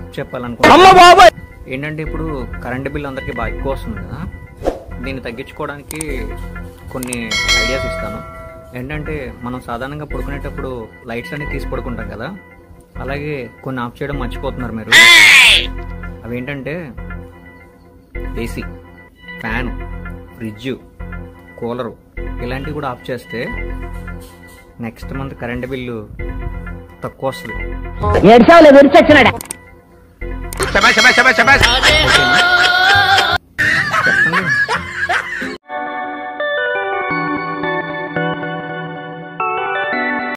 tip చెప్పాలనుకుంటున్నాను ఏంటంటే ఇప్పుడు కరెంట్ బిల్ అందరికీ బాగా ఎక్కువ వస్తుంది కదా దీన్ని తగ్గించుకోవడానికి కొన్ని ఐడియాస్ ఇస్తాను ఏంటంటే మనం సాధారణంగా పడుకునేటప్పుడు లైట్స్ అన్ని తీసి పడుకుంటాం కదా అలాగే కొన్ని ఆఫ్ చేయడం మర్చిపోతున్నారు మీరు అవి ఏంటంటే ఏసీ ఫ్యాన్ ఫ్రిడ్జ్ కూలరు ఇలాంటివి కూడా ఆఫ్ చేస్తే నెక్స్ట్ మంత్ కరెంట్ బిల్లు తక్కువ వస్తుంది ఏడ్చావులే విరిచొచ్చినాడా ఓకేనా